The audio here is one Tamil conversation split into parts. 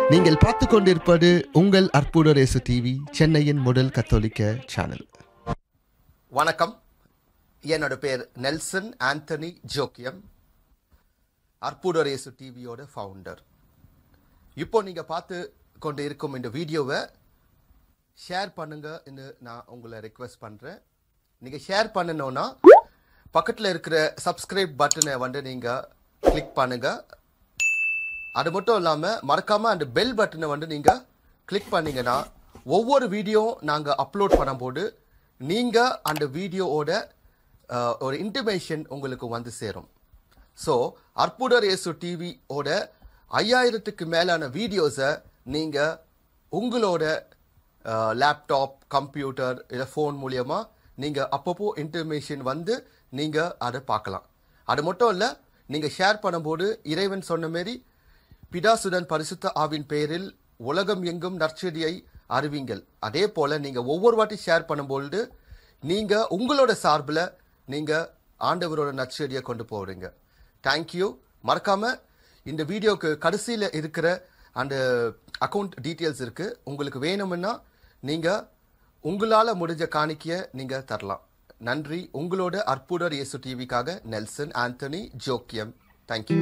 நீங்கள் பார்த்து கொண்டிருப்பது உங்கள் அற்புத ரேசு டிவி சென்னையின் முதல் கத்தோலிக்க சேனல் வணக்கம் என்னோட பேர் நெல்சன் ஆண்டனி ஜோக்கியம் அற்புதரேசு டிவியோட ஃபவுண்டர் இப்போ நீங்கள் பார்த்து கொண்டு இருக்கும் இந்த வீடியோவை ஷேர் பண்ணுங்கன்னு நான் உங்களை ரெக்வெஸ்ட் பண்ணுறேன் நீங்கள் ஷேர் பண்ணணும்னா பக்கத்தில் இருக்கிற சப்ஸ்கிரைப் பட்டனை வந்து நீங்கள் கிளிக் பண்ணுங்கள் அது மட்டும் இல்லாமல் மறக்காமல் அந்த பெல் பட்டனை வந்து நீங்கள் கிளிக் பண்ணீங்கன்னா ஒவ்வொரு வீடியோ நாங்கள் அப்லோட் பண்ணும்போது நீங்கள் அந்த வீடியோவோட அஹ், ஒரு இன்டிமேஷன் உங்களுக்கு வந்து சேரும் ஸோ அற்புதர் இயேசு டிவியோட ஐயாயிரத்துக்கு மேலான வீடியோஸை நீங்கள் உங்களோட லேப்டாப் கம்ப்யூட்டர் இல்லை ஃபோன் மூலியமா நீங்கள் அப்பப்போ இன்டர்மேஷன் வந்து நீங்கள் அதை பார்க்கலாம் அது மட்டும் இல்லை நீங்கள் ஷேர் பண்ணும்போது இறைவன் சொன்ன மாரி பிதாசுடன் பரிசுத்த ஆவின் பெயரில் உலகம் எங்கும் நற்செடியை அறிவிங்கள் அதே போல் நீங்கள் ஒவ்வொரு வாட்டி ஷேர் பண்ணும்பொழுது நீங்கள் உங்களோட சார்பில் நீங்கள் ஆண்டவரோட நற்செடியை கொண்டு போகிறீங்க தேங்க்யூ மறக்காமல் இந்த வீடியோக்கு கடைசியில் இருக்கிற அந்த அக்கௌண்ட் டீட்டெயில்ஸ் இருக்குது உங்களுக்கு வேணும்னா நீங்கள் உங்களால் முடிஞ்ச காணிக்கையை நீங்கள் தரலாம் நன்றி உங்களோட அற்புதர் இயேசு டிவிக்காக நெல்சன் ஆண்டனி ஜோக்கியம் தேங்க்யூ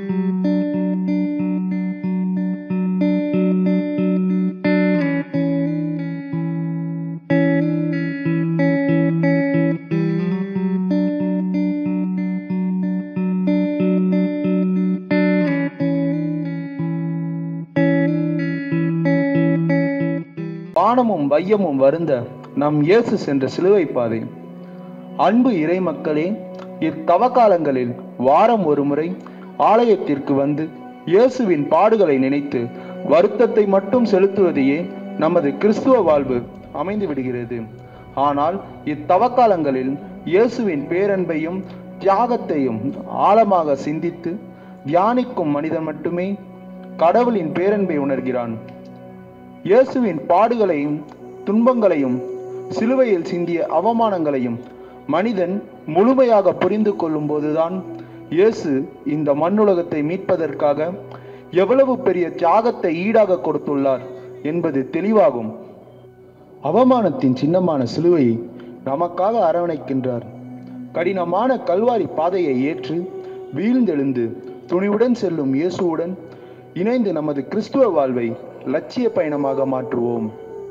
வானமும் வையமும் வருந்த நம் இயேசு சென்ற சிலுவை பாதை அன்பு இறை மக்களே இத்தவக்காலங்களில் வாரம் ஒரு முறை ஆலயத்திற்கு வந்து இயேசுவின் பாடுகளை நினைத்து வருத்தத்தை மட்டும் செலுத்துவதையே நமது கிறிஸ்துவ வாழ்வு அமைந்து விடுகிறது ஆனால் இத்தவக்காலங்களில் இயேசுவின் பேரன்பையும் தியாகத்தையும் ஆழமாக சிந்தித்து தியானிக்கும் மனிதன் மட்டுமே கடவுளின் பேரன்பை உணர்கிறான் இயேசுவின் பாடுகளையும் துன்பங்களையும் சிலுவையில் சிந்திய அவமானங்களையும் மனிதன் முழுமையாக புரிந்து கொள்ளும் போதுதான் இயேசு இந்த மண்ணுலகத்தை மீட்பதற்காக எவ்வளவு பெரிய தியாகத்தை ஈடாக கொடுத்துள்ளார் என்பது தெளிவாகும் அவமானத்தின் சின்னமான சிலுவையை நமக்காக அரவணைக்கின்றார் கடினமான கல்வாரி பாதையை ஏற்று வீழ்ந்தெழுந்து துணிவுடன் செல்லும் இயேசுவுடன் இணைந்து நமது கிறிஸ்துவ வாழ்வை லட்சிய பயணமாக மாற்றுவோம்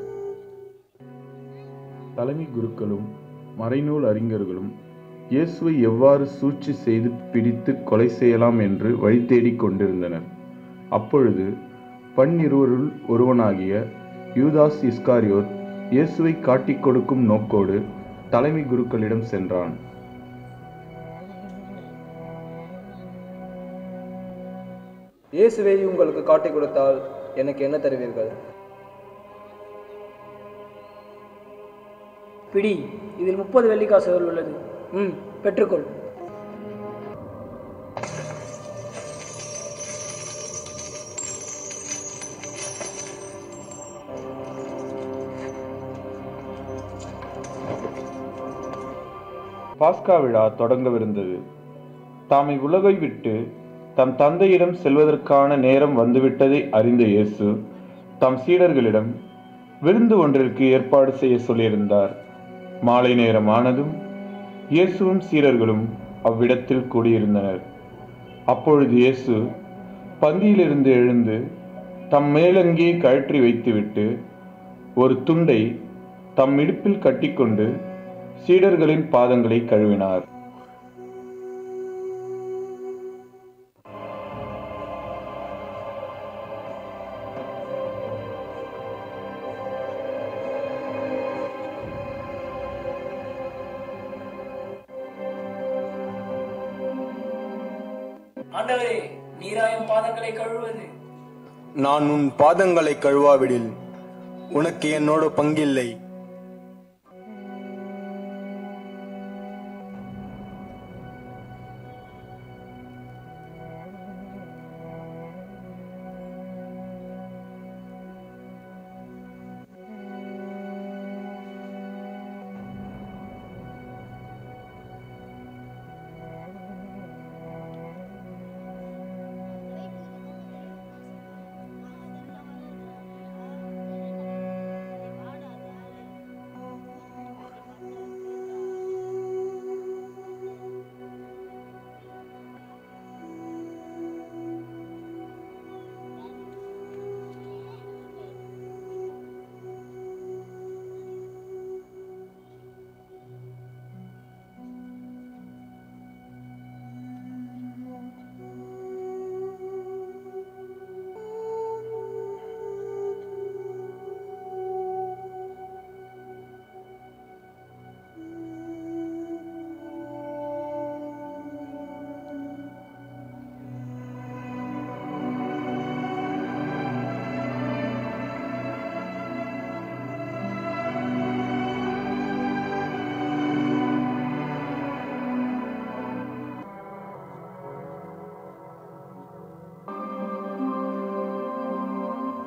தலைமை குருக்களும் மறைநூல் அறிஞர்களும் இயேசுவை எவ்வாறு சூழ்ச்சி செய்து பிடித்து கொலை செய்யலாம் என்று வழி தேடிக் கொண்டிருந்தனர் அப்பொழுது பன்னிருவருள் ஒருவனாகிய யூதாஸ் இஸ்காரியோத் இயேசுவை காட்டிக் கொடுக்கும் நோக்கோடு தலைமை குருக்களிடம் சென்றான் இயேசுவை உங்களுக்கு காட்டிக் கொடுத்தால் எனக்கு என்ன தருவீர்கள் பிடி இதில் முப்பது வெள்ளிக்காசுகள் உள்ளது ம் பெற்றுக்கொள் பாஸ்கா விழா தொடங்கவிருந்தது தாம் இவ்வுலகை விட்டு தம் தந்தையிடம் செல்வதற்கான நேரம் வந்துவிட்டதை அறிந்த இயேசு தம் சீடர்களிடம் விருந்து ஒன்றிற்கு ஏற்பாடு செய்ய சொல்லியிருந்தார் மாலை நேரம் ஆனதும் இயேசுவும் சீடர்களும் அவ்விடத்தில் கூடியிருந்தனர் அப்பொழுது இயேசு பந்தியிலிருந்து எழுந்து தம் மேலங்கியை கழற்றி வைத்துவிட்டு ஒரு துண்டை தம் இடுப்பில் கட்டிக்கொண்டு சீடர்களின் பாதங்களை கழுவினார் ஆண்டவரே நீராயம் பாதங்களை கழுவுவது நான் உன் பாதங்களை கழுவாவிடில் உனக்கு என்னோட பங்கில்லை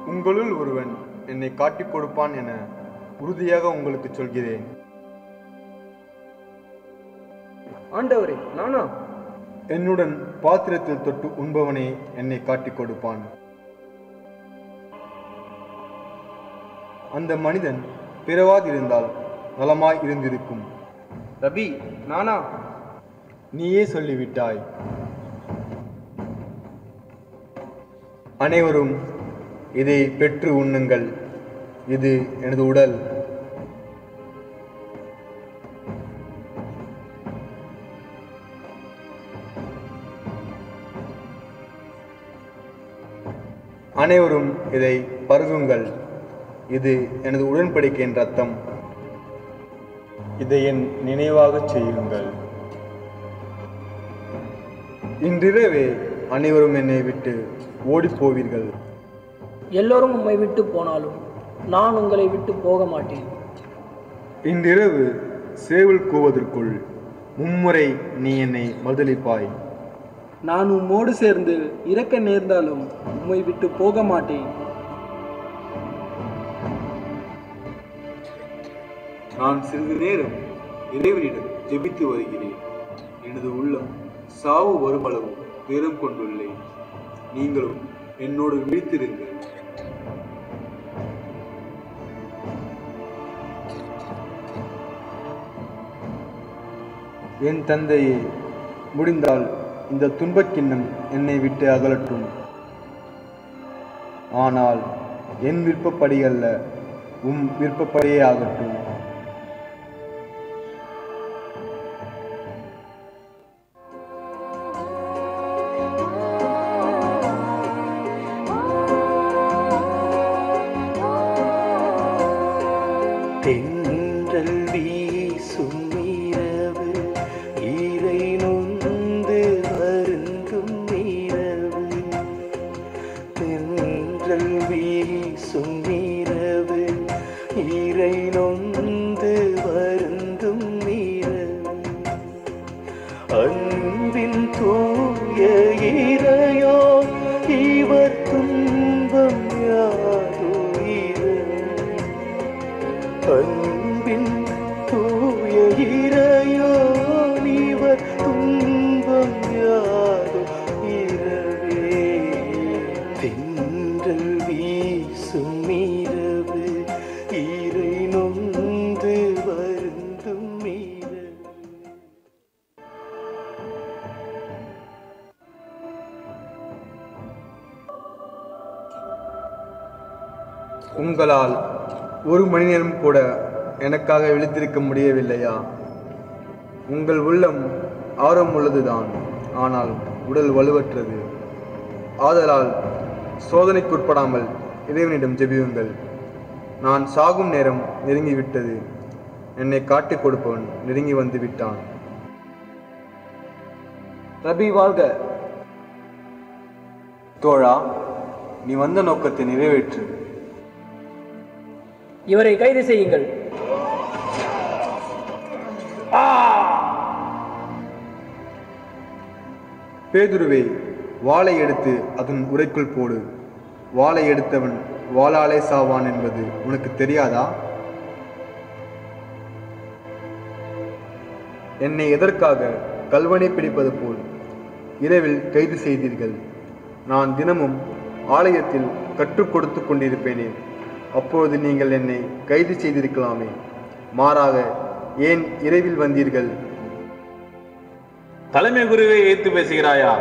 உங்களுள் ஒருவன் என்னை காட்டிக் கொடுப்பான் என உறுதியாக உங்களுக்கு சொல்கிறேன் ஆண்டவரே நானா என்னுடன் பாத்திரத்தில் தொட்டு உண்பவனே என்னை காட்டிக் கொடுப்பான் அந்த மனிதன் பிறவாதிருந்தால் நலமாய் இருந்திருக்கும் ரபி நானா நீயே சொல்லிவிட்டாய் அனைவரும் இதை பெற்று உண்ணுங்கள் இது எனது உடல் அனைவரும் இதை பருகுங்கள் இது எனது உடன்படிக்கையின் ரத்தம் இதை என் நினைவாகச் செய்யுங்கள் இன்றிரவே அனைவரும் என்னை விட்டு ஓடிப் போவீர்கள் எல்லோரும் உம்மை விட்டு போனாலும் நான் உங்களை விட்டு போக மாட்டேன் இன்றிரவு சேவல் கூவதற்குள் மும்முறை நீ என்னை மறுதளிப்பாய் நான் உம்மோடு சேர்ந்து இறக்க நேர்ந்தாலும் உம்மை விட்டு போக மாட்டேன் நான் சிறிது நேரம் இறைவனிடம் ஜெபித்து வருகிறேன் எனது உள்ளம் சாவு வருமளவு துயரம் கொண்டுள்ளேன் நீங்களும் என்னோடு விழித்திருங்கள் என் தந்தையே முடிந்தால் இந்த துன்பக்கிண்ணம் என்னை விட்டு அகலட்டும் ஆனால் என் விருப்பப்படி அல்ல உம் விருப்பப்படியே ஆகட்டும் தென்றல் வீசும் இரவு ஈரை நொந்து வருந்தும் இரவு தென்றல் வீசும் இரவு ஈரை நொந்து வருந்தும் இரவு அன்பின் தூய இறையோ இவர் துன்பம் யாதோ இரவு அன்பின் தூய இறையோ நீவர் துன்பம் யாதோ இரவே தென்றல் வீசும் இரவு இறை நொந்து வருந்தும் இரவு உங்களால் ஒரு மணி நேரம் கூட எனக்காக விழித்திருக்க முடியவில்லையா உங்கள் உள்ளம் ஆர்வம் உள்ளதுதான் ஆனால் உடல் வலுவற்றது ஆதலால் சோதனைக்குட்படாமல் இறைவனிடம் ஜெபியுங்கள் நான் சாகும் நேரம் நெருங்கிவிட்டது என்னை காட்டிக் கொடுப்பவன் நெருங்கி வந்து விட்டான் ரபி வாழ்க தோழா நீ வந்த நோக்கத்தை நிறைவேற்று இவரை கைது செய்யுங்கள் பேதுருவே வாளை எடுத்து அதன் உரைக்குள் போடு வாளை எடுத்தவன் வாளாலே சாவான் என்பது உனக்கு தெரியாதா என்னை எதற்காக கல்வனை பிடிப்பது போல் இரவில் கைது செய்தீர்கள் நான் தினமும் ஆலயத்தில் கற்றுக் கொடுத்து கொண்டிருப்பேனே அப்பொழுது நீங்கள் என்னை கைது செய்திருக்கலாமே மாறாக ஏன் இரவில் வந்தீர்கள் தலைமை குருவை ஏத்து பேசுகிறாயா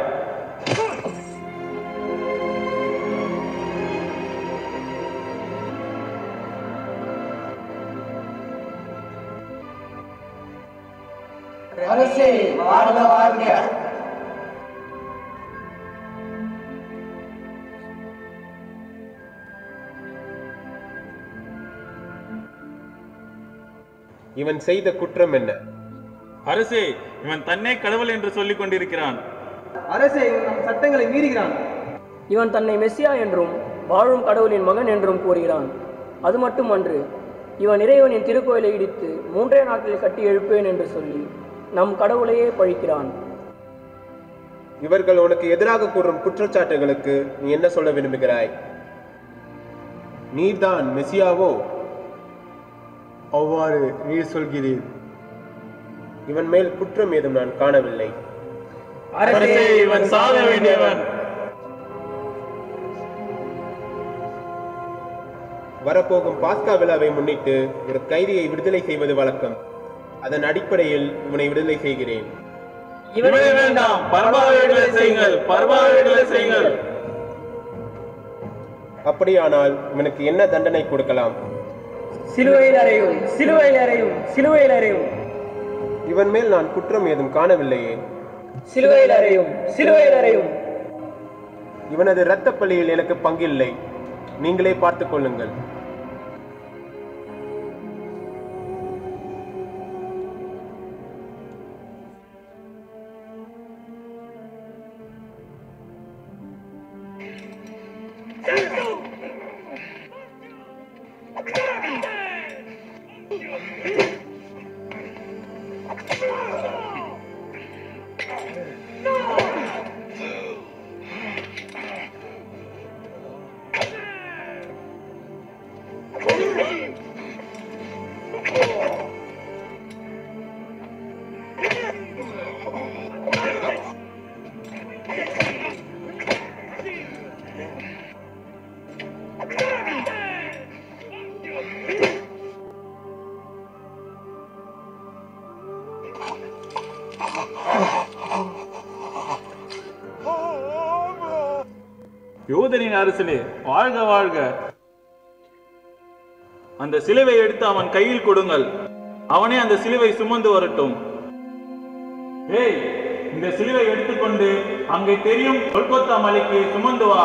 இவன் செய்த குற்றம் என்ன அரசே இவன் தன்னை கடவுள் என்று சொல்லிக் கொண்டிருக்கிறான் அரசே இவன் நம் சட்டங்களை மீறுகிறான் இவன் தன்னை மெஸ்ஸியா என்றும் வாழும் கடவுளின் மகன் என்றும் கூறுகிறான் அது மட்டுமன்று இவன் இறைவனின் திருக்கோயிலை இடித்து மூன்றே நாட்களில் கட்டி எழுப்பேன் என்று சொல்லி நம் கடவுளையே பழிக்கிறான் இவர்கள் உனக்கு எதிராக கூறும் குற்றச்சாட்டுகளுக்கு நீ என்ன சொல்ல விரும்புகிறாய் நீர்தான் மெசியாவோ அவ்வாறு நீர் சொல்கிறீர் இவன் மேல் குற்றம் ஏதும் நான் காணவில்லை அரசே இவன் சாக வேண்டியவன் வரப்போகும் பாஸ்கா விழாவை முன்னிட்டு ஒரு கைதியை விடுதலை செய்வது வழக்கம் அதன் அடிப்படையில் இவனை விடுதலை செய்கிறேன் இவனை வேண்டாம் பரபாவை விடுதலை செய்யுங்கள் பரபாவை விடுதலை செய்யுங்கள் அப்படியானால் இவனுக்கு என்ன தண்டனை கொடுக்கலாம் சிலுவையில் அறையும் சிலுவையில் அறையும் சிலுவையில் அறையும் இவன் மேல் நான் குற்றம் ஏதும் காணவில்லையே சிலுவையில் அறையும் சிலுவையில் அறையும் இவனது இரத்தப் பலியில் எனக்கு பங்கில்லை நீங்களே பார்த்துக் கொள்ளுங்கள் யூதரின் அரசனே வாழ்க வாழ்க அந்த சிலுவை எடுத்து அவன் கையில் கொடுங்கள் அவனே அந்த சிலுவை சுமந்து வரட்டும் ஏய் இந்த சிலுவை எடுத்துக்கொண்டு அங்கே தெரியும் கொல்கத்தா மலைக்கு சுமந்து வா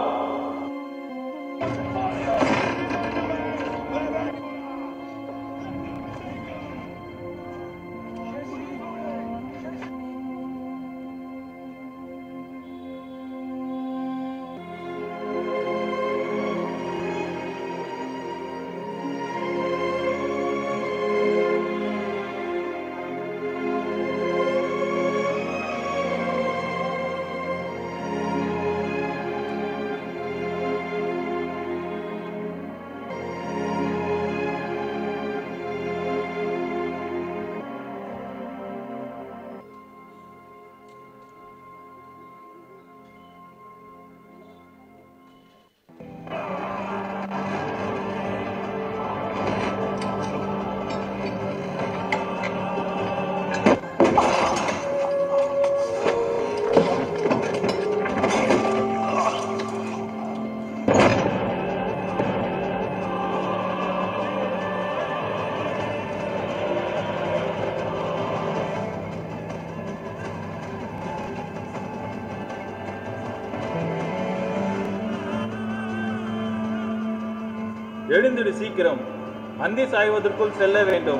எழுந்திடு சீக்கிரம் அந்தி சாய்வதற்குள் செல்ல வேண்டும்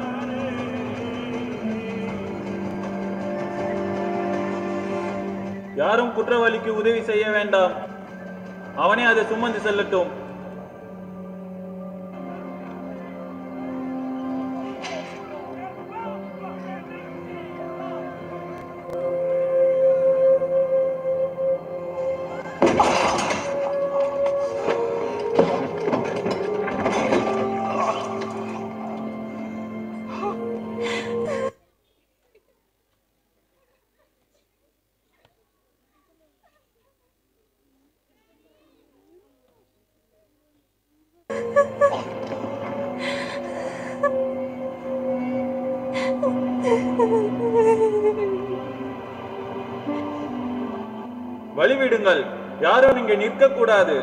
யாரும் குற்றவாளிக்கு உதவி செய்ய வேண்டாம் அவனே அதை சுமந்து செல்லட்டும் வழிவிடுங்கள் யாரும் இங்கே நிற்க கூடாது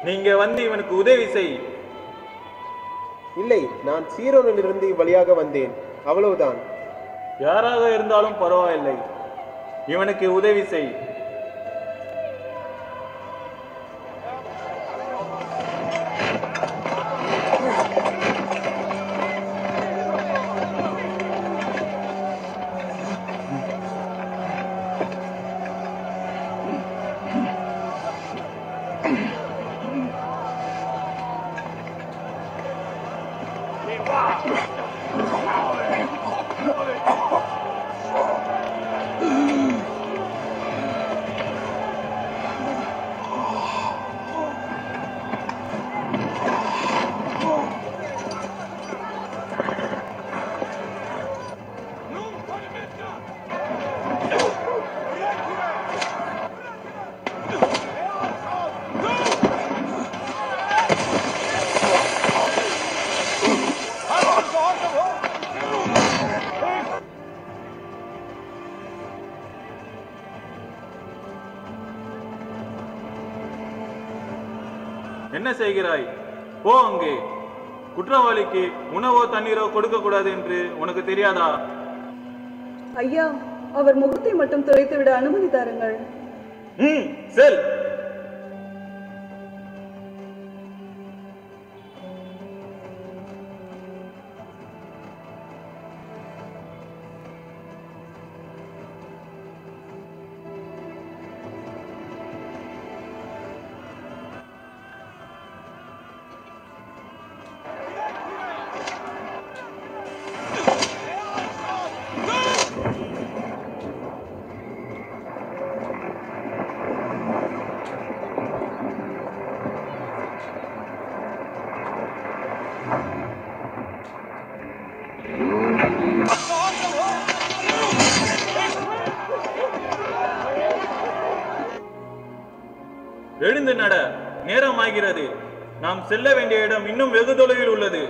நீங்க வந்து இவனுக்கு உதவி செய் இல்லை நான் சீரோனிலிருந்து இவ்வழியாக வந்தேன் அவ்வளவுதான் யாராக இருந்தாலும் பரவாயில்லை இவனுக்கு உதவி செய் என்ன செய்கிறாய் போ அங்கே குற்றவாளிக்கு உணவோ தண்ணீரோ கொடுக்க கூடாது என்று உனக்கு தெரியாதா ஐயா அவர் முகத்தை மட்டும் துடைத்து விட அனுமதி தாருங்கள் ம் செல் எழுந்து நட நேரம் ஆகிறது நாம் செல்ல வேண்டிய இடம் இன்னும் வெகு தொலைவில் உள்ளது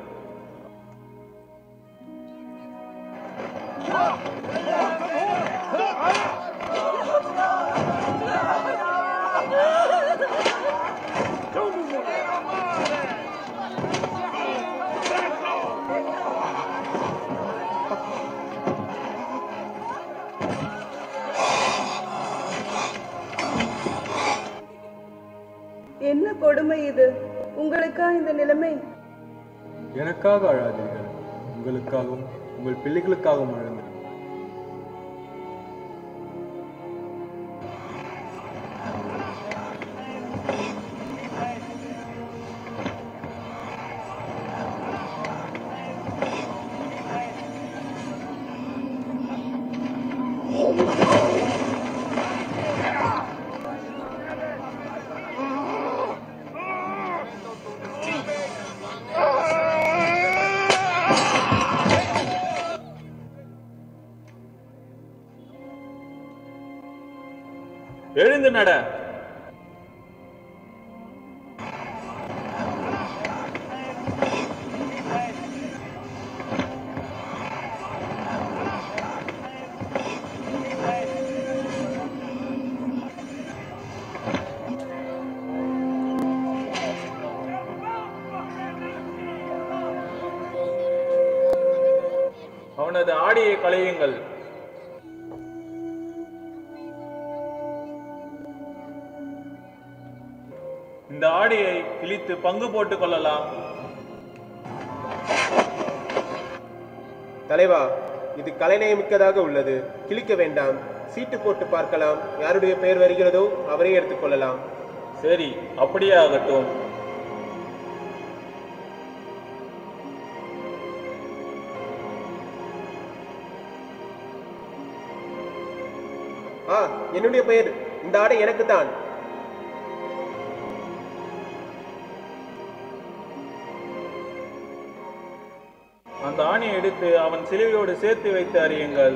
என்ன கொடுமை இது உங்களுக்கா இந்த நிலைமை எனக்காக அழாதீர்கள் உங்களுக்காகவும் உங்கள் பிள்ளைகளுக்காகவும் அழுங்கள் எழுந்து நட அவனது ஆடியை களையுங்கள் இந்த ஆடியை கிழித்து பங்கு போட்டுக் கொள்ளலாம் தலைவா இது கலைநயமிக்கதாக உள்ளது கிழிக்க வேண்டாம் சீட்டு போட்டு பார்க்கலாம் யாருடைய பெயர் வருகிறதோ அவரே எடுத்துக்கொள்ளலாம் சரி அப்படியே ஆகட்டும் ஆ என்னுடைய பெயர் இந்த ஆடை எனக்குத்தான் அந்த ஆணியை எடுத்து அவன் சிலுவையோடு சேர்த்து வைத்து அறியுங்கள்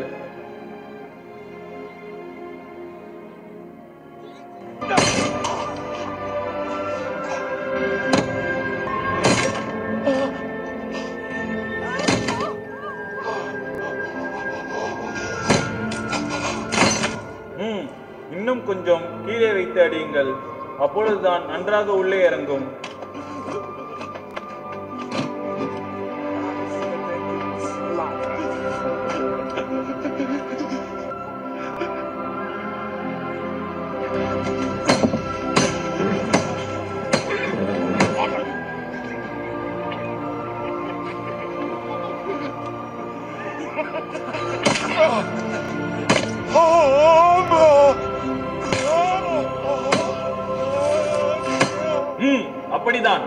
ம் இன்னும் கொஞ்சம் கீழே வைத்து அடியுங்கள் அப்பொழுதுதான் நன்றாக உள்ளே இறங்கும் ம் அப்படிதான்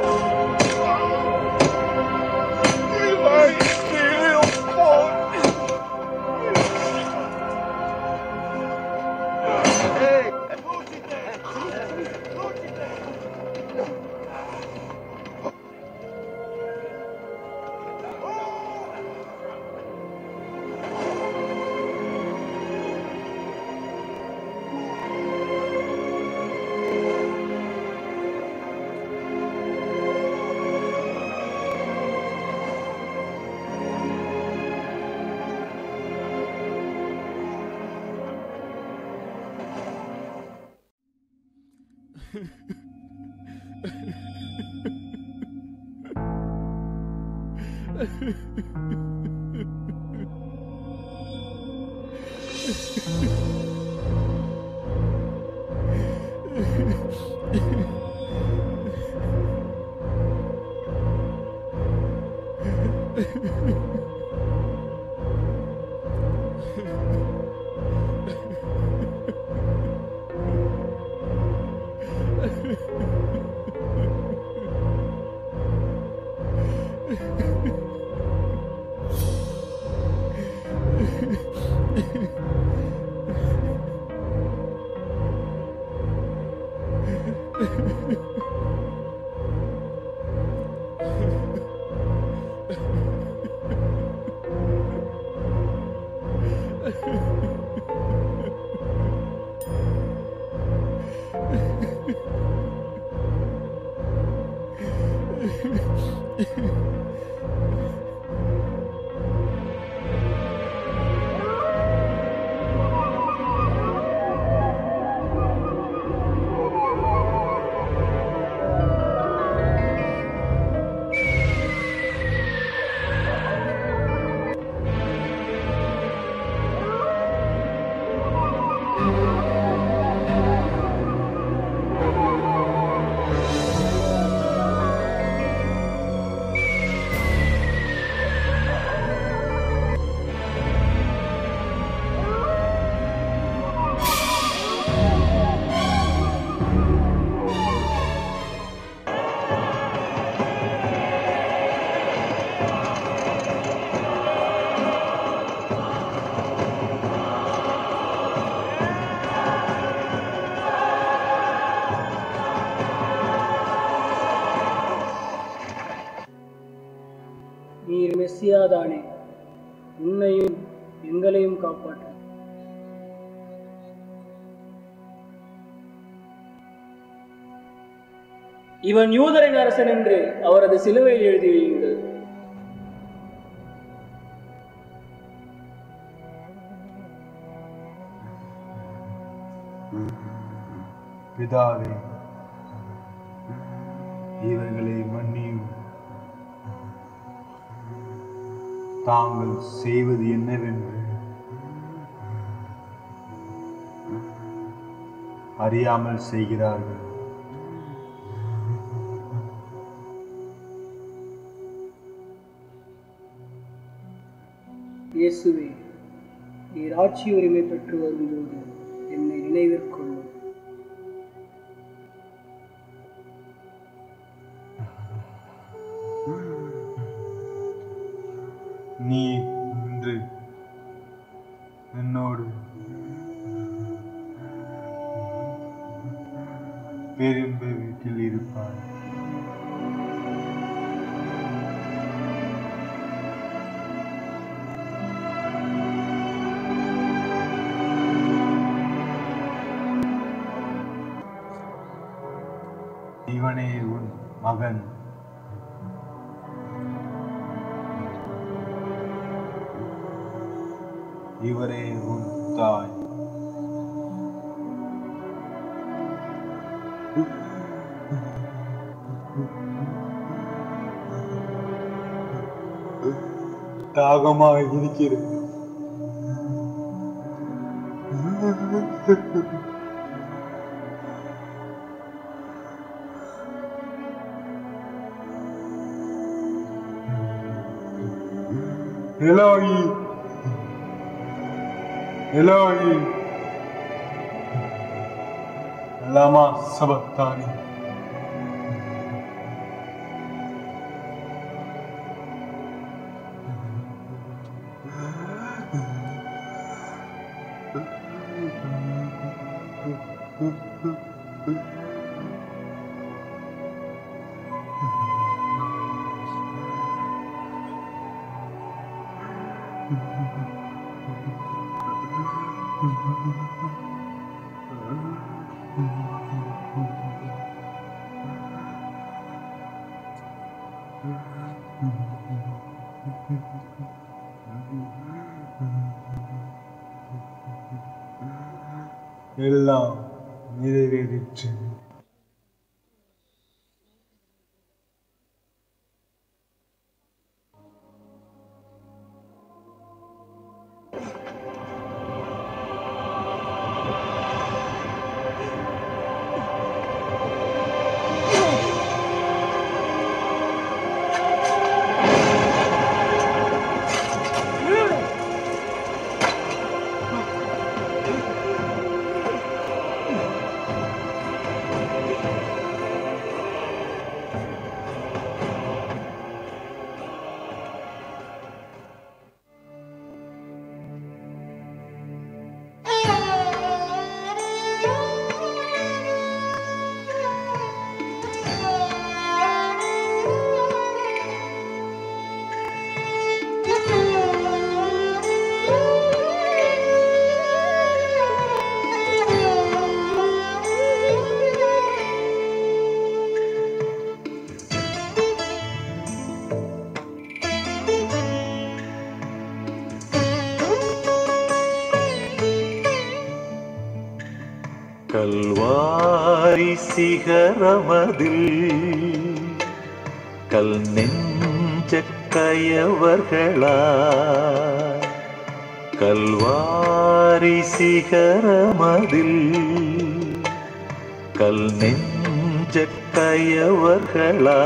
நீர் மெஸ்ஸியாதானே உன்னையும் எங்களையும் காப்பாற்று இவன் யூதரின் அரசன் என்று அவரது சிலுவையில் எழுதி வையுங்கள் பிதாவே இவர்களை மன்னியும் தாங்கள் செய்வது என்னவென்று அறியாமல் செய்கிறார்கள் இயேசுவே நீர் ஆட்சி உரிமை பெற்று வரும்போது என்னை நினைவிற்கொள்ளும் நீ இன்று என்னோடு பேரின்ப வீட்டில் இருப்பாய் இவனே உன் மகன் இவரே உன் தாய் தாகமாக இருக்கிறது எலாயி எலாயி லமா சபத்தானி எல்லாம் நிறைவேறிற்று கல்வாரி சிகரமதில் கல் நெஞ்ச கயவர்களா கல்வாரி சிகரமதில் கல் நெஞ்ச கயவர்களா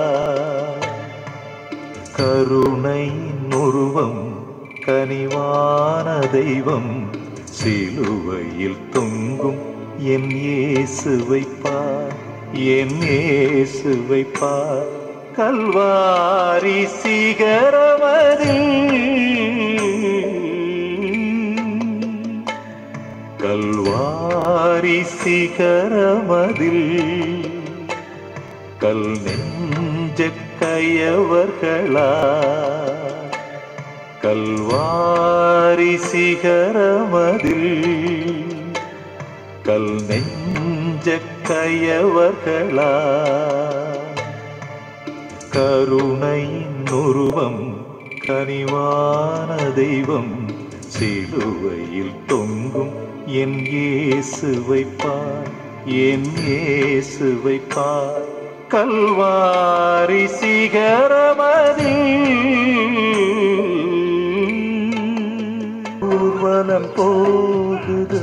கருணை உருவம் கனிவான தெய்வம் சிலுவையில் தொங்கும் என் இயேசுவை பார் என் இயேசுவை பார் கல்வாரி சிகரமதில் கல்வாரி சிகரமதில் கல் நெஞ்ச கயவர்களா கல்வாரி சிகரமதில் கல் நெஞ்ச கயவர்களா கருணையின் உருவம் கனிவான தெய்வம் சிலுவையில் தொங்கும் என் இயேசுவை பார் என் இயேசுவை பார் கல்வாரி சிகரமதில் ஊர்வலம் போகுது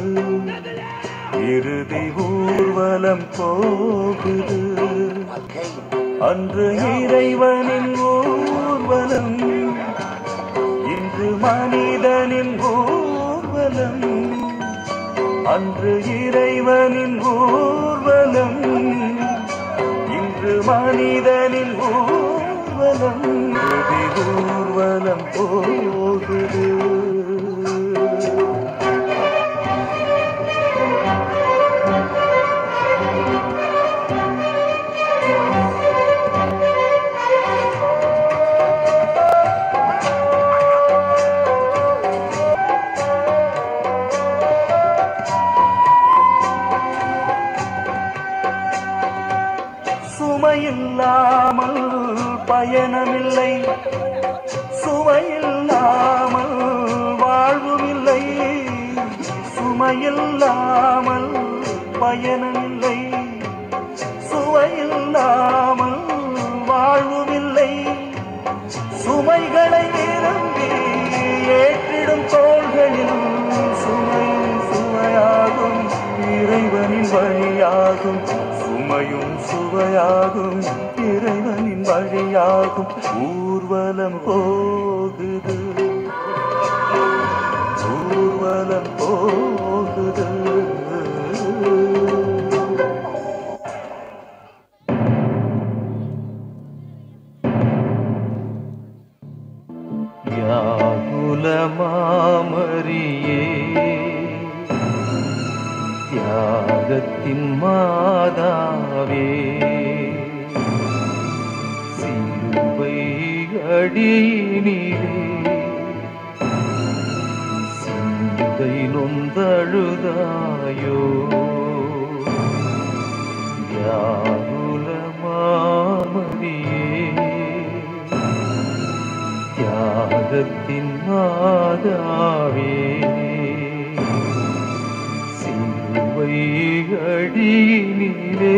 இறுதி ஊர்வலம் போகுது அன்று இறைவனின் ஊர்வலம் இன்று மனிதனின் ஊர்வலம் அன்று இறைவனின் ஊர்வலம் இன்று மனிதனின் ஊர்வலம் இறுதி ஊர்வலம் போகுது சுமையில்லாமல் பயணமில்லை சுவையில்லாமல் வாழ்வுமில்லை சுமையில்லாமல் பயணமில்லை சுவையில்லாமல் வாழ்வுமில்லை சுமைகளை விரும்பி சிலுவையாகும் இறைவனின் வழியாகும் ஊர்வலம் போகுது ஊர்வலம் போகுது யாகுலமாமரியே தியாகத்தின் மாதாவே சிலுவை அடியினிலே சிந்தை நொந்தழுதாயோ யாகுலமாமரியே தியாகத்தின் மாதாவே சிலுவை அடியினிலே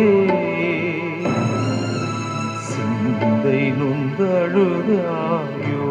சிந்தை நொந்தழுதாயோ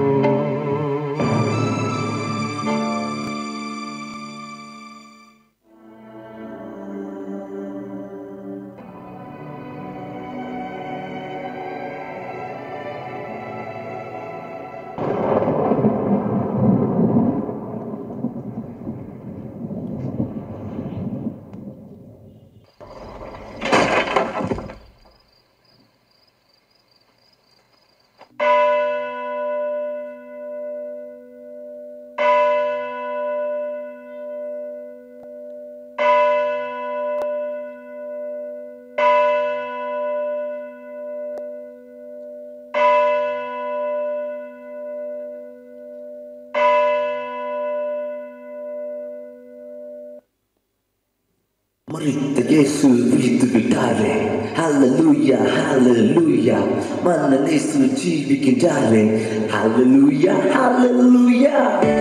மறித்த இயேசு விழித்து விட்டாரே ஹalleluya ஹalleluya மன்ன இயேசு ஜீவிக்கின்றாரே ஹalleluya ஹalleluya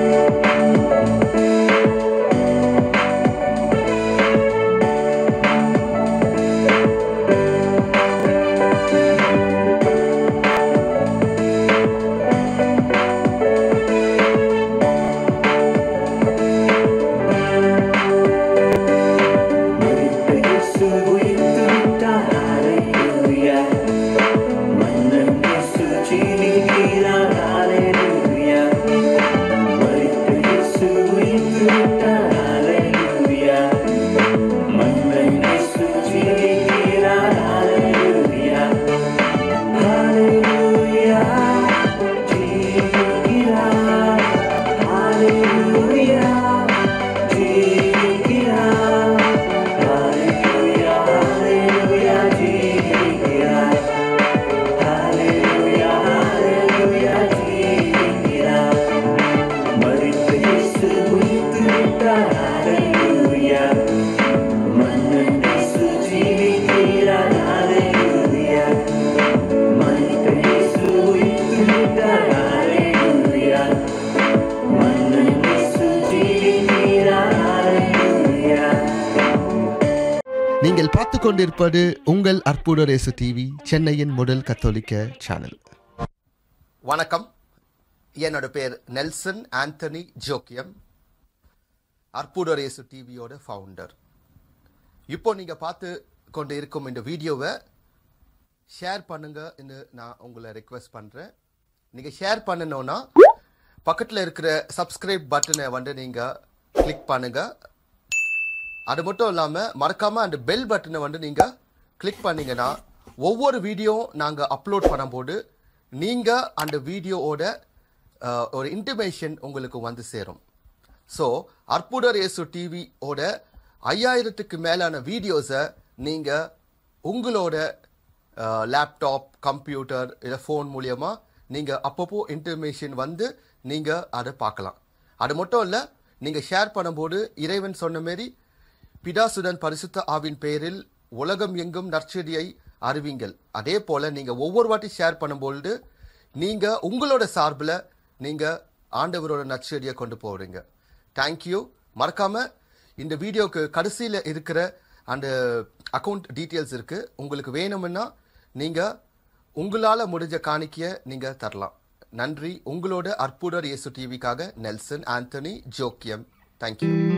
மறித்த இயேசு உயிர்த்து விட்டார் ஹalleluya மன்னன் இயேசு ஜீவிக்கிறார் ஹalleluya மறித்த இயேசு உயிர்த்து விட்டார் ஹalleluya மன்னன் இயேசு ஜீவிக்கிறார் ஹalleluya ஹalleluya ஜீவிக்கிறார் ஹalleluya ஜீவிக்கிறார் ஹalleluya ஹalleluya ஜீவிக்கிறார் ஹalleluya ஹalleluya ஜீவிக்கிறார் மரித்த இயேசு உயிர்த்து விட்டார் ஹalleluya மன்னன் இயேசு ஜீவிக்கிறார் ஹalleluya மரித்த இயேசு உயிர்த்து விட்டார் ஹalleluya மன்னன் இயேசு ஜீவிக்கிறார் ஹalleluya நீங்கள் பார்த்து கொண்டிருப்பது உங்கள் அற்புத ரேசு டிவி சென்னையின் முதல் கத்தோலிக்க சேனல் வணக்கம் என்னோட பேர் நெல்சன் ஆண்டனி ஜோக்கியம் அற்புதரேசு டிவியோட ஃபவுண்டர் இப்போ நீங்கள் பார்த்து கொண்டு இருக்கும் இந்த வீடியோவை ஷேர் பண்ணுங்கன்னு நான் உங்களை ரெக்வெஸ்ட் பண்ணுறேன் நீங்கள் ஷேர் பண்ணணும்னா பக்கத்தில் இருக்கிற சப்ஸ்கிரைப் பட்டனை வந்து நீங்கள் கிளிக் பண்ணுங்கள் அது மட்டும் இல்லாமல் மறக்காமல் அந்த பெல் பட்டனை வந்து நீங்கள் கிளிக் பண்ணீங்கன்னா ஒவ்வொரு வீடியோ நாங்கள் அப்லோட் பண்ணும்போது நீங்கள் அந்த வீடியோவோட அஹ், ஒரு இன்டிமேஷன் உங்களுக்கு வந்து சேரும் ஸோ அற்புதர் இயேசு டிவியோட ஐயாயிரத்துக்கு மேலான வீடியோஸை நீங்கள் உங்களோட லேப்டாப் கம்ப்யூட்டர் இல்லை ஃபோன் மூலியமாக நீங்கள் அப்பப்போ இன்டர்மேஷன் வந்து நீங்கள் அதை பார்க்கலாம் அது மட்டும் இல்லை நீங்கள் ஷேர் பண்ணும்போது இறைவன் சொன்ன மாரி பிதாசுடன் பரிசுத்த ஆவின் பெயரில் உலகம் எங்கும் நற்செடியை அறிவிங்கள் அதே போல் நீங்கள் ஒவ்வொரு வாட்டி ஷேர் பண்ணும்பொழுது நீங்கள் உங்களோட சார்பில் நீங்கள் ஆண்டவரோட நற்செடியை கொண்டு போகிறீங்க தேங்க்யூ மறக்காமல் இந்த வீடியோக்கு கடைசியில் இருக்கிற அந்த அக்கௌண்ட் டீட்டெயில்ஸ் இருக்குது உங்களுக்கு வேணும்னா நீங்கள் உங்களால் முடிஞ்ச காணிக்கையை நீங்கள் தரலாம் நன்றி உங்களோட அற்புதர் இயேசு டிவிக்காக நெல்சன் ஆண்டனி ஜோக்கியம் தேங்க்யூ